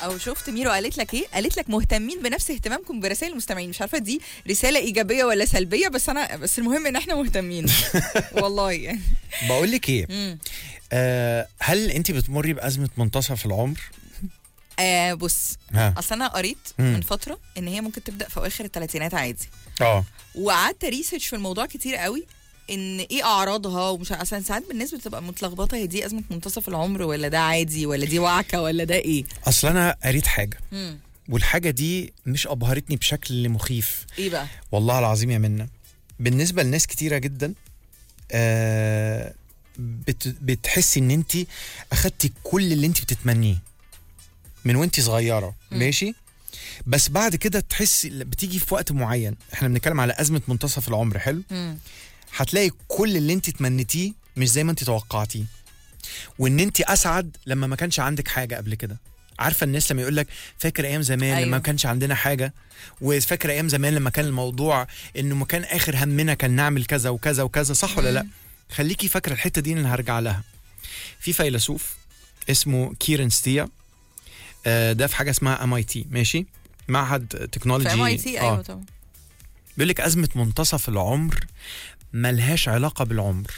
او شفت ميرو قالت لك ايه قالت لك مهتمين بنفس اهتمامكم برسائل المستمعين مش عارفه دي رساله ايجابيه ولا سلبيه بس انا بس المهم ان احنا مهتمين والله يعني بقول لك ايه مم. آه هل انت بتمري بازمه منتصف العمر آه بص ها اصل انا قريت مم. من فتره ان هي ممكن تبدا في اواخر الثلاثينات عادي اه وقعدت ريسيرش في الموضوع كتير قوي ان ايه اعراضها ومش عارفة- اصلا ساعات بالناس بتبقى متلخبطه هي دي ازمه منتصف العمر ولا ده عادي ولا دي وعكه ولا ده ايه اصل انا قريت حاجه مم. والحاجه دي مش ابهرتني بشكل مخيف ايه بقى والله العظيم يا منى بالنسبه لناس كتيره جدا آه بت بتحسي ان انت اخدتي كل اللي انت بتتمنيه من وانت صغيره مم. ماشي بس بعد كده تحسي بتيجي في وقت معين احنا بنتكلم على ازمه منتصف العمر حلو مم. هتلاقي كل اللي انت تمنيتيه مش زي ما انت توقعتيه وان انت اسعد لما ما كانش عندك حاجه قبل كده عارفه الناس لما يقول لك فاكر ايام زمان أيوة. أيوة. لما ما كانش عندنا حاجه وفاكر ايام زمان لما كان الموضوع انه ما كان اخر همنا كان نعمل كذا وكذا وكذا صح ولا لا مم. خليكي فاكره الحته دي اللي هرجع لها في فيلسوف اسمه كيرن ستيا آه، ده في حاجه اسمها ام اي تي ماشي معهد تكنولوجي في ام اي تي آه. ايوه طبعا بيقول لك ازمه منتصف العمر ملهاش علاقه بالعمر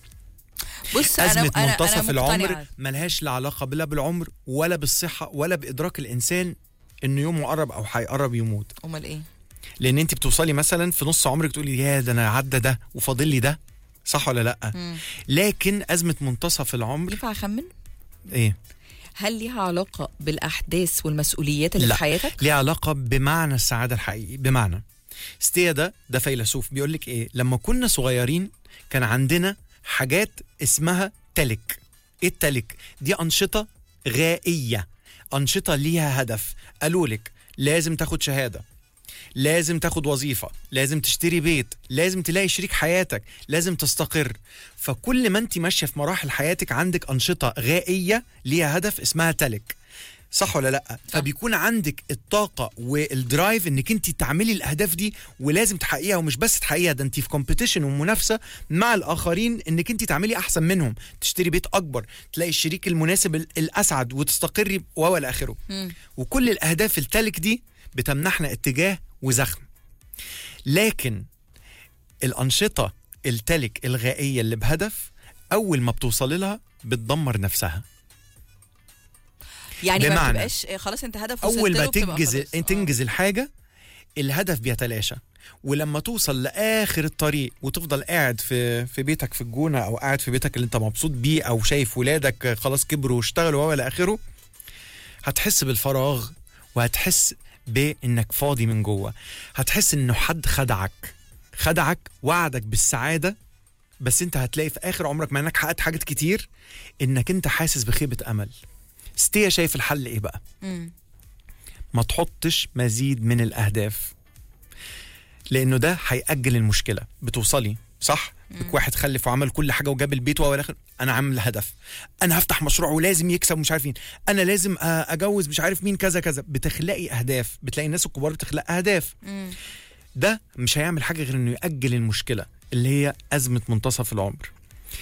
بص أزمة انا انا منتصف أنا العمر مقتنعة. ملهاش لا علاقة لا بالعمر ولا بالصحة ولا بإدراك الإنسان إنه يومه قرب أو هيقرب يموت امال ايه لأن أنت بتوصلي مثلا في نص عمرك تقولي يا ده أنا عدى ده وفاضل لي ده صح ولا لأ مم. لكن أزمة منتصف العمر ينفع اخمن إيه هل ليها علاقه بالاحداث والمسؤوليات اللي لا. في حياتك ليه علاقة بمعنى السعادة الحقيقي بمعنى ستيا ده ده فيلسوف بيقول لك إيه لما كنا صغيرين كان عندنا حاجات اسمها تلك ايه التلك دي أنشطة غائية أنشطة ليها هدف قالوا لك لازم تاخد شهادة لازم تاخد وظيفة لازم تشتري بيت لازم تلاقي شريك حياتك لازم تستقر فكل ما انت ماشية في مراحل حياتك عندك أنشطة غائية ليها هدف اسمها تلك صح ولا لا فبيكون عندك الطاقه والدرايف انك انت تعملي الاهداف دي ولازم تحققيها ومش بس تحققيها ده انت في كومبيتيشن ومنافسه مع الاخرين انك انت تعملي احسن منهم تشتري بيت اكبر تلاقي الشريك المناسب ال- الاسعد وتستقري و الى اخره مم. وكل الاهداف التلك دي بتمنحنا اتجاه وزخم لكن الانشطه التلك الغائيه اللي بهدف اول ما بتوصل لها بتدمر نفسها يعني ما بمعنى بتبقاش خلاص انت هدف اول وصلت ما له بتبقى تنجز خلاص. آه. تنجز الحاجه الهدف بيتلاشى ولما توصل لاخر الطريق وتفضل قاعد في في بيتك في الجونه او قاعد في بيتك اللي انت مبسوط بيه او شايف ولادك خلاص كبروا واشتغلوا والى اخره هتحس بالفراغ وهتحس بانك فاضي من جوه هتحس انه حد خدعك خدعك وعدك بالسعاده بس انت هتلاقي في اخر عمرك مع انك حققت حاجات كتير انك انت حاسس بخيبه امل ستيا شايف الحل ايه بقى مم. ما تحطش مزيد من الاهداف لانه ده هيأجل المشكله بتوصلي صح بك واحد خلف وعمل كل حاجه وجاب البيت وهو الاخر انا عامل هدف انا هفتح مشروع ولازم يكسب مش عارف مين انا لازم آه، اجوز مش عارف مين كذا كذا بتخلقي اهداف بتلاقي الناس الكبار بتخلق اهداف مم. ده مش هيعمل حاجه غير انه يأجل المشكله اللي هي ازمه منتصف العمر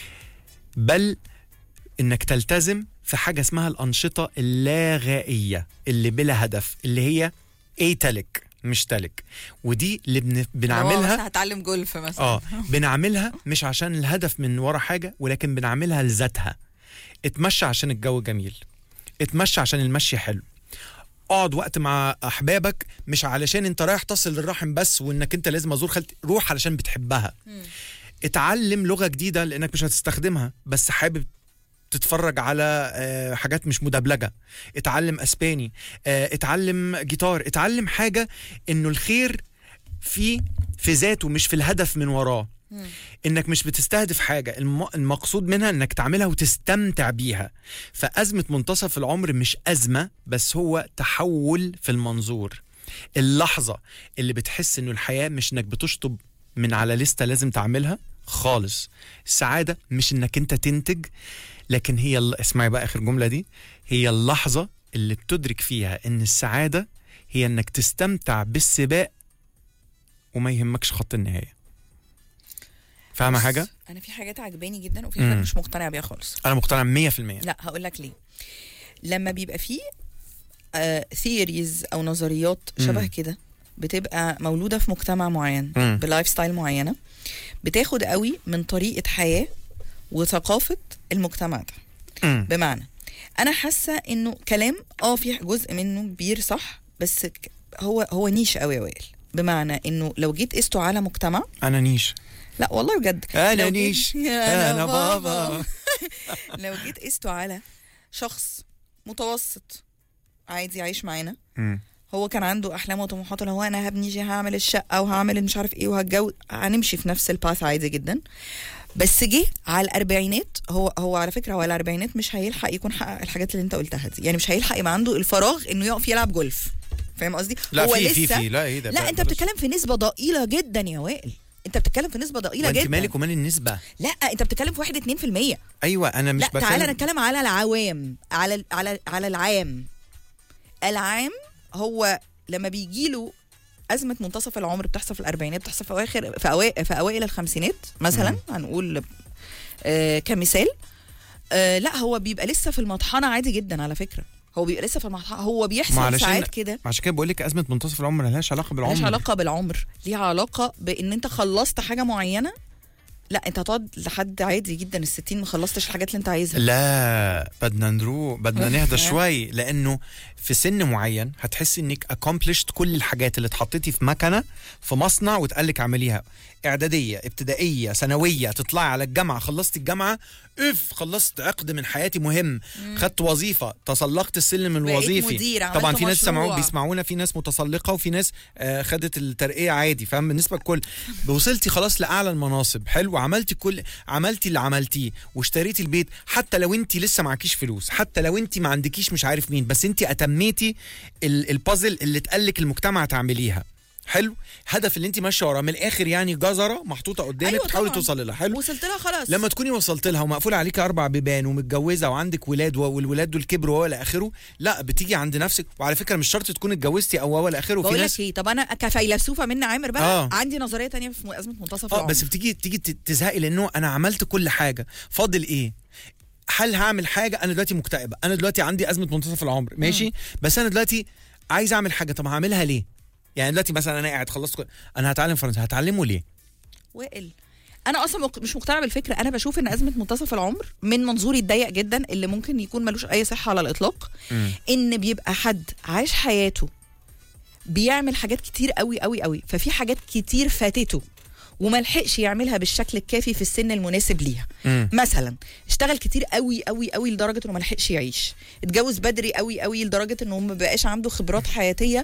بل انك تلتزم في حاجه اسمها الانشطه اللاغائيه اللي بلا هدف اللي هي اي تلك مش تلك ودي اللي بن... هو بنعملها مثلا هتعلم جولف مثلا اه بنعملها مش عشان الهدف من ورا حاجه ولكن بنعملها لذاتها اتمشى عشان الجو جميل اتمشى عشان المشي حلو اقعد وقت مع احبابك مش علشان انت رايح تصل للرحم بس وانك انت لازم ازور خالتي روح علشان بتحبها مم. اتعلم لغه جديده لانك مش هتستخدمها بس حابب تتفرج على آه، حاجات مش مدبلجه اتعلم اسباني آه، اتعلم جيتار اتعلم حاجه انه الخير في في ذاته مش في الهدف من وراه مم. انك مش بتستهدف حاجه الم- المقصود منها انك تعملها وتستمتع بيها فازمه منتصف العمر مش ازمه بس هو تحول في المنظور اللحظه اللي بتحس انه الحياه مش انك بتشطب من على لستة لازم تعملها خالص السعاده مش انك انت تنتج لكن هي ال- اسمعي بقى اخر جمله دي هي اللحظه اللي بتدرك فيها ان السعاده هي انك تستمتع بالسباق وما يهمكش خط النهايه فاهمه بص، حاجه انا في حاجات عجباني جدا وفي حاجات مم. مش مقتنعه بيها خالص انا مقتنع 100% لا هقول لك ليه لما بيبقى فيه ثيوريز او نظريات شبه مم. كده بتبقى مولوده في مجتمع معين مم. بلايف ستايل معينه بتاخد قوي من طريقه حياه وثقافه المجتمع ده مم. بمعنى انا حاسه انه كلام اه في جزء منه كبير صح بس ك- هو هو نيش قوي يا وائل بمعنى انه لو جيت قسته على مجتمع انا نيش لا والله بجد انا لو جيت- نيش يا انا بابا لو جيت قسته على شخص متوسط عادي عايش معانا مم. هو كان عنده احلام وطموحات اللي هو انا هبني هعمل الشقه وهعمل مش عارف ايه وهتجوز هنمشي في نفس الباث عادي جدا بس جه على الاربعينات هو هو على فكره هو على الاربعينات مش هيلحق يكون حقق الحاجات اللي انت قلتها دي يعني مش هيلحق يبقى عنده الفراغ انه يقف يلعب جولف فاهم قصدي لا هو في في لسه في لا ايه ده لا بقى- انت بلاش. بتتكلم في نسبه ضئيله جدا يا وائل انت بتتكلم في نسبه ضئيله وانت جدا مالك ومال النسبه لا انت بتتكلم في 1 2% ايوه انا مش لا بتكلم تعالى نتكلم على العوام على على على العام العام هو لما بيجي له أزمة منتصف العمر بتحصل في الأربعينات بتحصل في أواخر في أوائل في أوائل الخمسينات مثلا مم. هنقول آه كمثال آه لا هو بيبقى لسه في المطحنة عادي جدا على فكرة هو بيبقى لسه في المطحنة هو ما بيحصل علشان- ساعات كده عشان كده بقول لك ازمه منتصف العمر ملهاش علاقه بالعمر ملهاش علاقة بالعمر ليها علاقة بإن أنت خلصت حاجة معينة لا أنت هتقعد لحد عادي جدا الستين ما خلصتش الحاجات اللي أنت عايزها لا بدنا نروح بدنا نهدى شوي لانه في سن معين هتحسي انك accomplished كل الحاجات اللي اتحطيتي في مكنه في مصنع واتقال لك اعمليها اعداديه ابتدائيه ثانويه تطلعي على الجامعه خلصتي الجامعه اف خلصت عقد من حياتي مهم خدت وظيفه تسلقت السلم بقيت الوظيفي مدير، عملت طبعا في ناس مشروع. سمعوا بيسمعونا في ناس متسلقه وفي ناس آه خدت الترقيه عادي فاهم بالنسبه لكل وصلتي خلاص لاعلى المناصب حلو عملتي كل عملتي اللي عملتيه واشتريتي البيت حتى لو انت لسه معكيش فلوس حتى لو انت ما عندكيش مش عارف مين بس انت اتميتي ال- البازل اللي اتقالك المجتمع تعمليها حلو هدف اللي انت ماشيه وراه من الاخر يعني جزره محطوطه قدامك أيوة بتحاولي طبعاً. توصلي لها حلو وصلت لها خلاص لما تكوني وصلت لها ومقفول عليكي اربع بيبان ومتجوزه وعندك ولاد والولاد دول كبروا والى اخره لا بتيجي عند نفسك وعلى فكره مش شرط تكون اتجوزتي او والى اخره في بقول ناس لك ايه طب انا كفيلسوفه منى عامر بقى آه. آه. عندي نظريه تانية في ازمه منتصف اه العمر بس بتيجي تيجي ت- تزهقي لانه انا عملت كل حاجه فاضل ايه هل هعمل حاجه انا دلوقتي مكتئبه انا دلوقتي عندي ازمه منتصف العمر ماشي بس انا دلوقتي عايز اعمل حاجه طب هعملها ليه يعني دلوقتي مثلا انا قاعد خلصت كل... انا هتعلم فرنسا هتعلمه ليه وائل انا اصلا مق- مش مقتنعه بالفكره انا بشوف ان ازمه منتصف العمر من منظوري الضيق جدا اللي ممكن يكون ملوش اي صحه على الاطلاق مم. ان بيبقى حد عايش حياته بيعمل حاجات كتير قوي قوي قوي ففي حاجات كتير فاتته وما لحقش يعملها بالشكل الكافي في السن المناسب ليها مم. مثلا اشتغل كتير قوي قوي قوي لدرجه انه ما لحقش يعيش اتجوز بدري قوي قوي لدرجه انه ما بقاش عنده خبرات حياتيه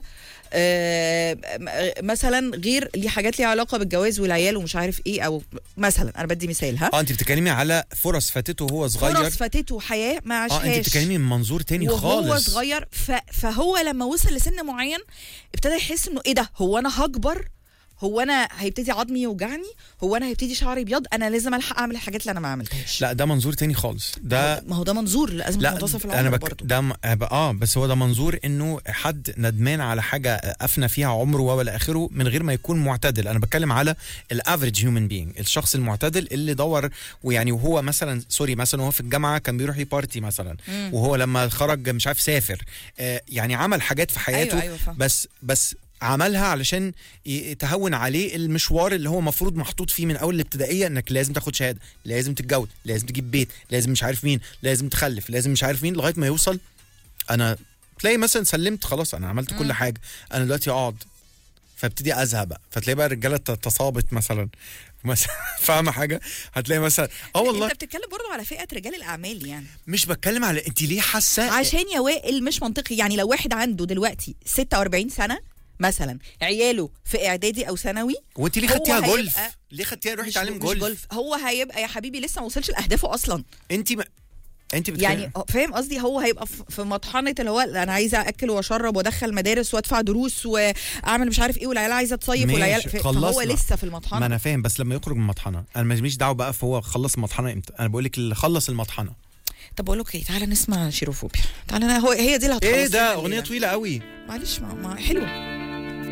آه، م- مثلا غير ليه حاجات ليها علاقه بالجواز والعيال ومش عارف ايه او مثلا انا بدي مثال ها اه انت بتتكلمي على فرص فاتته وهو صغير فرص فاتته حياه ما عاشهاش اه انت بتتكلمي من منظور تاني وهو خالص صغير ف... فهو لما وصل لسن معين ابتدى يحس انه ايه ده هو انا هكبر هو انا هيبتدي عظمي يوجعني هو انا هيبتدي شعري يبيض انا لازم الحق اعمل الحاجات اللي انا ما عملتهاش لا ده منظور تاني خالص ده ما هو ده منظور لازمه لا منتصف العمر انا بك... برضه ده م- اه بس هو ده منظور انه حد ندمان على حاجه افنى فيها عمره والى اخره من غير ما يكون معتدل انا بتكلم على الافريج هيومن بينج الشخص المعتدل اللي دور ويعني وهو مثلا سوري مثلا وهو في الجامعه كان بيروح يبارتي مثلا مم. وهو لما خرج مش عارف سافر آه يعني عمل حاجات في حياته ايوه ايوه فاهم بس بس عملها علشان ي- تهون عليه المشوار اللي هو مفروض محطوط فيه من اول الابتدائيه انك لازم تاخد شهاده لازم تتجوز لازم تجيب بيت لازم مش عارف مين لازم تخلف لازم مش عارف مين لغايه ما يوصل انا تلاقي مثلا سلمت خلاص انا عملت كل مم. حاجه انا دلوقتي اقعد فابتدي ازهق بقى فتلاقي بقى الرجاله ت- تصابت مثلا مثلا فاهمه حاجه هتلاقي مثلا اه والله انت بتتكلم برضه على فئه رجال الاعمال يعني مش بتكلم على انت ليه حاسه عشان يا وائل مش منطقي يعني لو واحد عنده دلوقتي 46 سنه مثلا عياله في اعدادي او ثانوي وانت ليه هو خدتيها هيبقى- جولف ليه خدتيها روحي مش- تعلم مش جولف هو هيبقى يا حبيبي لسه ما وصلش لاهدافه اصلا انت ما... انت بتكلم يعني هو- فاهم قصدي هو هيبقى ف- في مطحنه اللي هو انا عايزه اكل واشرب وادخل مدارس وادفع دروس واعمل مش عارف ايه والعيال عايزه تصيف ماشي، والعيال ف- فهو خلصنا. لسه في ما المطحنه انا فاهم بس لما يخرج من المطحنه انا ماليش دعوه بقى فهو خلص المطحنه امتى انا بقول لك اللي خلص المطحنه طب بقول لك ايه تعالى نسمع شيروفوبيا تعالى أنا هو هي دي اللي هتخلص ايه لنا ده الليلة. اغنيه طويله قوي معلش ما, ما حلوه